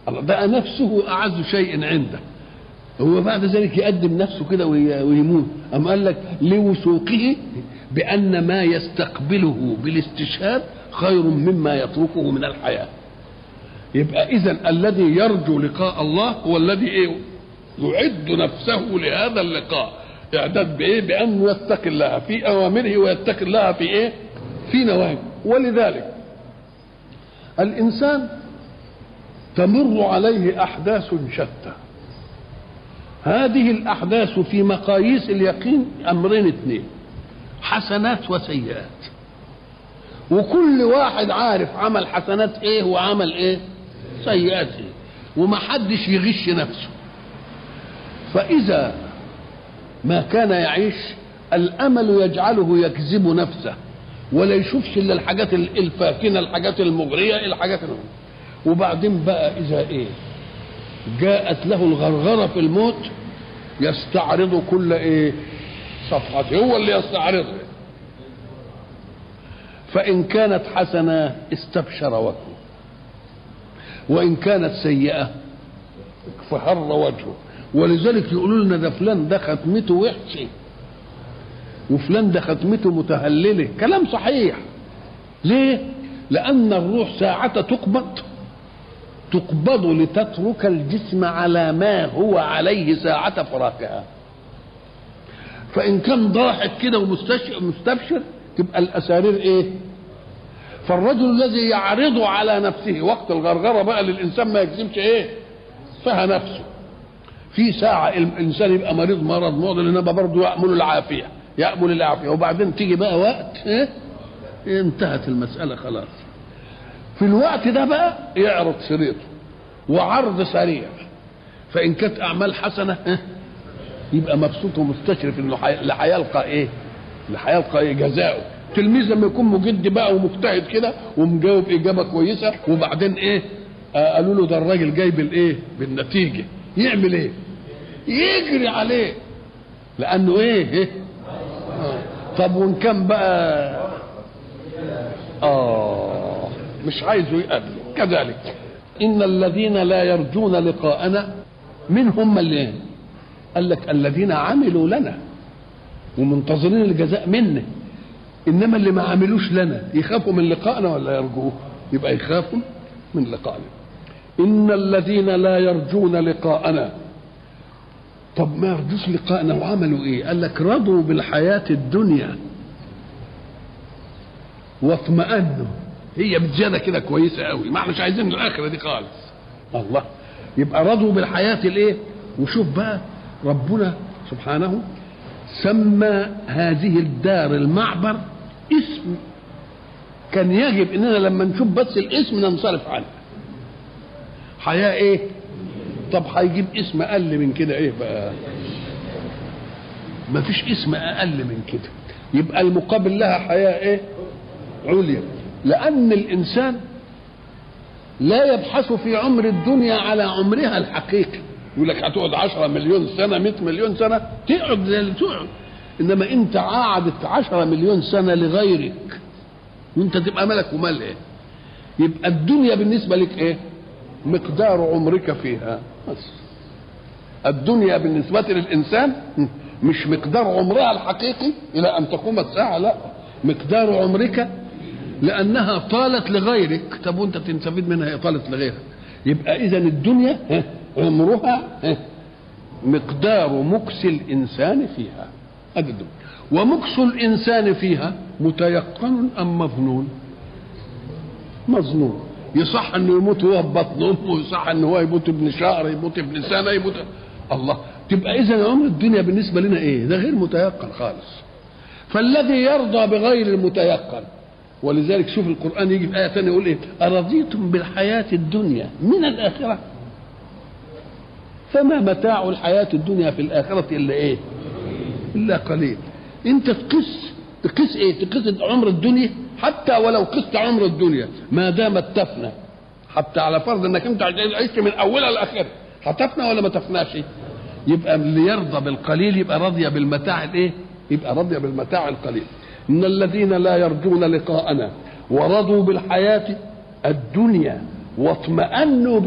الله بقى نفسه اعز شيء عنده هو بعد ذلك يقدم نفسه كده وي- ويموت أم قال لك لوثوقه بأن ما يستقبله بالاستشهاد خير مما يتركه من الحياة يبقى إذا الذي يرجو لقاء الله هو الذي إيه يعد نفسه لهذا اللقاء إعداد بإيه بأنه يتقي الله في أوامره ويتقي الله في إيه في نواهيه ولذلك الإنسان تمر عليه أحداث شتى هذه الأحداث في مقاييس اليقين أمرين اثنين حسنات وسيئات وكل واحد عارف عمل حسنات ايه وعمل ايه سيئات ايه ومحدش يغش نفسه فإذا ما كان يعيش الأمل يجعله يكذب نفسه ولا يشوفش إلا الحاجات الفاكنة الحاجات المغرية الحاجات المغرية. وبعدين بقى إذا إيه جاءت له الغرغرة في الموت يستعرض كل إيه صفحته هو اللي يستعرضها فإن كانت حسنة استبشر وجهه وإن كانت سيئة فهر وجهه ولذلك يقولوا لنا ده فلان ده ختمته وحشه وفلان ده ختمته متهلله كلام صحيح ليه لان الروح ساعة تقبض تقبض لتترك الجسم على ما هو عليه ساعة فراقها فإن كان ضاحك كده ومستبشر تبقى الأسارير إيه؟ فالرجل الذي يعرض على نفسه وقت الغرغرة بقى للإنسان ما يكذبش إيه؟ فيها نفسه في ساعة الإنسان يبقى مريض مرض معضل إنما برضه يأمل العافية يأمل العافية وبعدين تيجي بقى وقت إيه؟ انتهت المسألة خلاص في الوقت ده بقى يعرض شريطه وعرض سريع فإن كانت أعمال حسنة إيه؟ يبقى مبسوط ومستشرف انه حي... لهيلقى ايه؟ لهيلقى ايه جزاؤه تلميذ لما يكون مجد بقى ومجتهد كده ومجاوب اجابه كويسه وبعدين ايه؟ آه قالوا له ده الراجل جايب الايه؟ بالنتيجه يعمل ايه؟ يجري عليه لانه ايه؟ إيه؟ آه. طب وان كان بقى اه مش عايزه يقابله كذلك ان الذين لا يرجون لقاءنا من هم اللي قال لك الذين عملوا لنا ومنتظرين الجزاء منا انما اللي ما عملوش لنا يخافوا من لقائنا ولا يرجوه يبقى يخافوا من لقائنا ان الذين لا يرجون لقاءنا طب ما يرجوش لقائنا وعملوا ايه قال لك رضوا بالحياة الدنيا واطمأنوا هي بزيادة كده كويسة قوي ما احناش عايزين الآخرة دي خالص الله يبقى رضوا بالحياة الايه وشوف بقى ربنا سبحانه سمى هذه الدار المعبر اسم كان يجب اننا لما نشوف بس الاسم ننصرف عنه حياة ايه طب هيجيب اسم اقل من كده ايه بقى ما فيش اسم اقل من كده يبقى المقابل لها حياة ايه عليا لان الانسان لا يبحث في عمر الدنيا على عمرها الحقيقي يقول لك هتقعد 10 مليون سنه 100 مليون سنه تقعد زي اللي تقعد انما انت قعدت 10 مليون سنه لغيرك وانت تبقى ملك ومال ايه يبقى الدنيا بالنسبه لك ايه مقدار عمرك فيها بس الدنيا بالنسبة للإنسان مش مقدار عمرها الحقيقي إلى أن تقوم الساعة لا مقدار عمرك لأنها طالت لغيرك طب وأنت تستفيد منها هي طالت لغيرك يبقى إذا الدنيا عمرها مقدار مكس الإنسان فيها هذه الدنيا ومكس الإنسان فيها متيقن أم مظنون مظنون يصح انه يموت وهو في بطن امه يصح انه هو يموت ابن شهر يموت ابن سنه يموت الله تبقى اذا عمر الدنيا بالنسبه لنا ايه ده غير متيقن خالص فالذي يرضى بغير المتيقن ولذلك شوف القران يجي في ايه ثانيه يقول ايه ارضيتم بالحياه الدنيا من الاخره فما متاع الحياه الدنيا في الاخره الا ايه الا قليل انت تقيس تقيس ايه تقيس عمر الدنيا حتى ولو قست عمر الدنيا ما دامت تفنى حتى على فرض انك انت عشت من اولها لاخرها هتفنى ولا ما تفناش يبقى اللي يرضى بالقليل يبقى راضي بالمتاع الايه يبقى راضي بالمتاع القليل ان الذين لا يرجون لقاءنا ورضوا بالحياه الدنيا واطمأنوا